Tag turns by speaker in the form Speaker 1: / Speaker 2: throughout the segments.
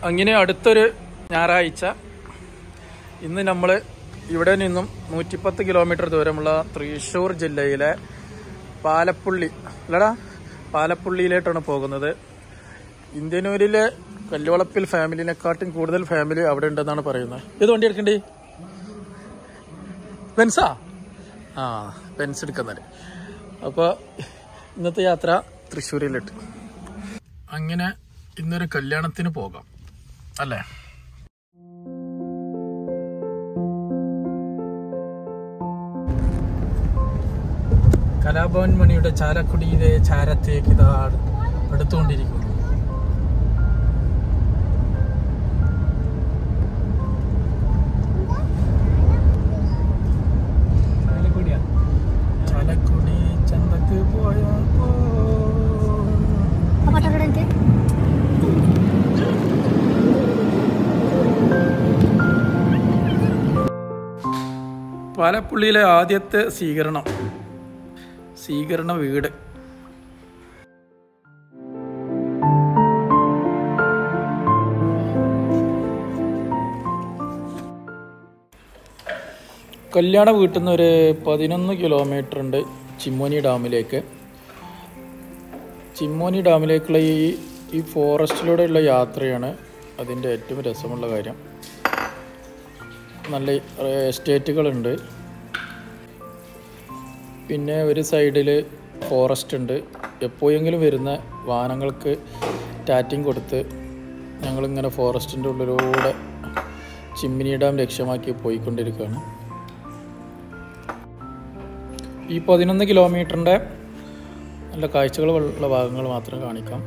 Speaker 1: അങ്ങനെ അടുത്തൊരു ഞായറാഴ്ച ഇന്ന് നമ്മൾ ഇവിടെ നിന്നും നൂറ്റിപ്പത്ത് കിലോമീറ്റർ ദൂരമുള്ള തൃശ്ശൂർ ജില്ലയിലെ പാലപ്പുള്ളി അല്ലടാ പാലപ്പുള്ളിയിലേട്ടാണ് പോകുന്നത് ഇന്ത്യനൂരിലെ കല്ലുവളപ്പിൽ ഫാമിലിനെക്കാട്ടും കൂടുതൽ ഫാമിലി അവിടെ ഉണ്ടെന്നാണ് പറയുന്നത് ഏത് വണ്ടി എടുക്കണ്ടേ ബെൻസാ ആ ബെൻസ് എടുക്കുന്നത് അപ്പോൾ ഇന്നത്തെ യാത്ര തൃശ്ശൂരിലിട്ട് അങ്ങനെ ഇന്നൊരു കല്യാണത്തിന് പോകാം അല്ലേ കലാഭവൻ മണിയുടെ ചാലക്കുടിയിലെ ചാരത്തേക്ക് ഇതാ അടുത്തുകൊണ്ടിരിക്കുന്നു ചാലക്കുടി ചന്തക്ക് പോയപ്പോ പാലപ്പുള്ളിയിലെ ആദ്യത്തെ സ്വീകരണം സ്വീകരണ വീട് കല്യാണ വീട്ടിൽ നിന്ന് ഒരു പതിനൊന്ന് കിലോമീറ്റർ ഉണ്ട് ചിമ്മോനി ഡാമിലേക്ക് ചിമ്മോനി ഡാമിലേക്കുള്ള ഈ ഈ ഫോറസ്റ്റിലൂടെയുള്ള യാത്രയാണ് അതിൻ്റെ ഏറ്റവും രസമുള്ള കാര്യം നല്ല എസ്റ്റേറ്റുകളുണ്ട് പിന്നെ ഒരു സൈഡിൽ ഫോറസ്റ്റ് ഉണ്ട് എപ്പോഴെങ്കിലും വരുന്ന വാഹനങ്ങൾക്ക് ടാറ്റിങ് കൊടുത്ത് ഞങ്ങളിങ്ങനെ ഫോറസ്റ്റിൻ്റെ ഉള്ളിലൂടെ ചിമ്മിനി ഡാം ലക്ഷ്യമാക്കി പോയിക്കൊണ്ടിരിക്കുകയാണ് ഈ പതിനൊന്ന് കിലോമീറ്ററിൻ്റെ നല്ല കാഴ്ചകൾ ഉള്ള ഭാഗങ്ങൾ മാത്രം കാണിക്കാം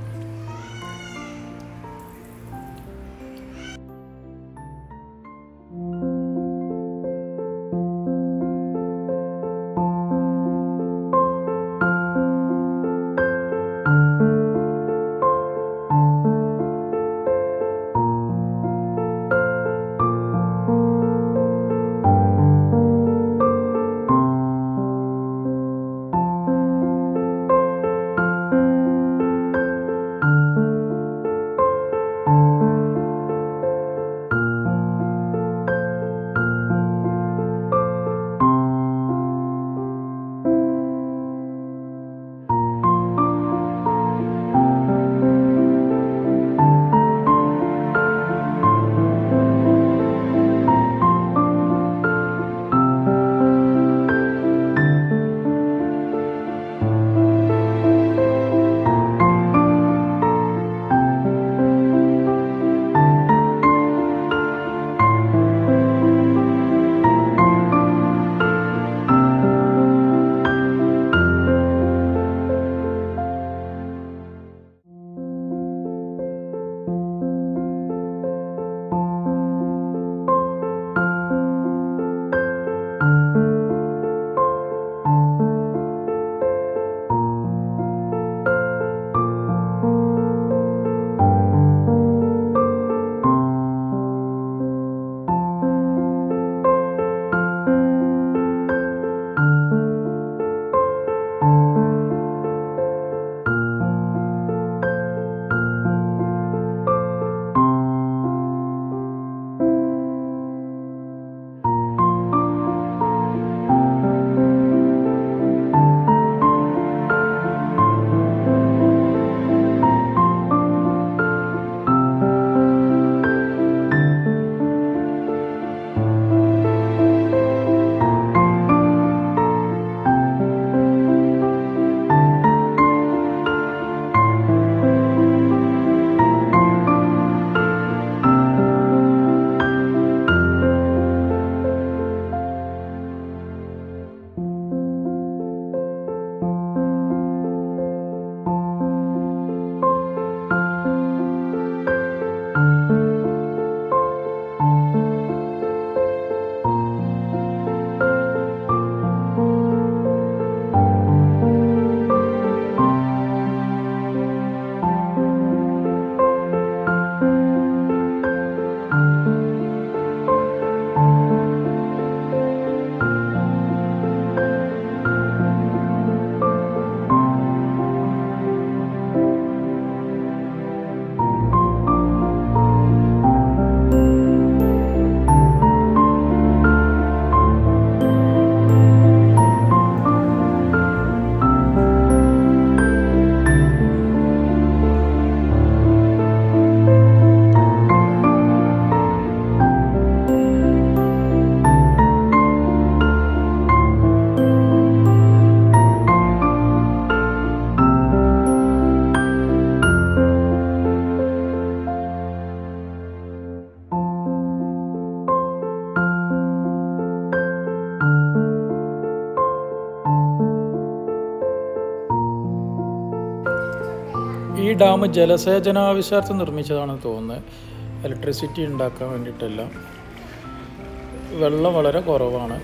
Speaker 1: ഈ ഡാം ജലസേചനാവശ്യാർത്ഥം നിർമ്മിച്ചതാണെന്ന് തോന്നുന്നത് ഇലക്ട്രിസിറ്റി ഉണ്ടാക്കാൻ വേണ്ടിയിട്ടല്ല വെള്ളം വളരെ കുറവാണ്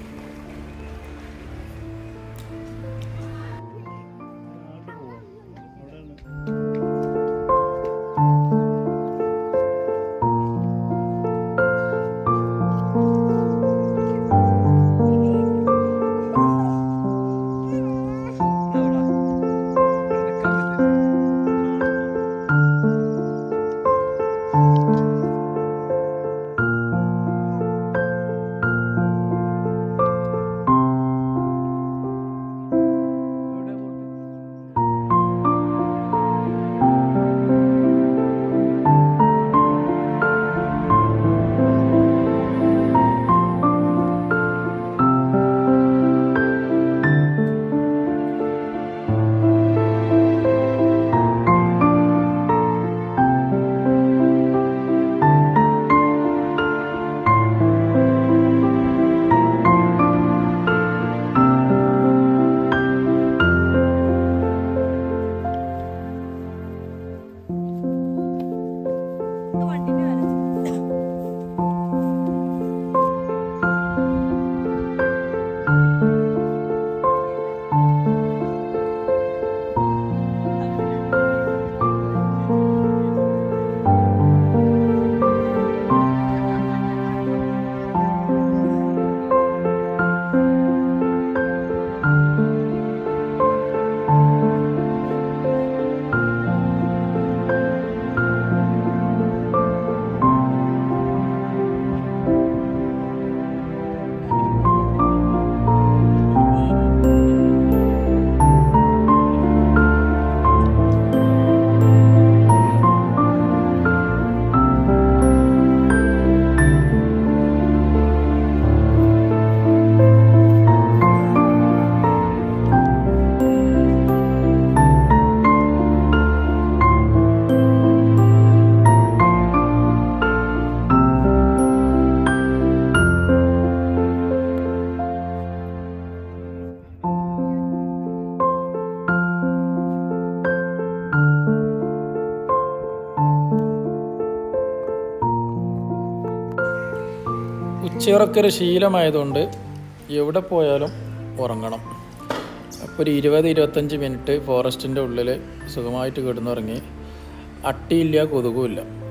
Speaker 1: ഉച്ചയുറക്കൊരു ശീലമായതുകൊണ്ട് എവിടെ പോയാലും ഉറങ്ങണം അപ്പോൾ ഒരു ഇരുപത് ഇരുപത്തഞ്ച് മിനിറ്റ് ഫോറസ്റ്റിൻ്റെ ഉള്ളിൽ സുഖമായിട്ട് കിടന്നുറങ്ങി അട്ടിയില്ല കൊതുകുമില്ല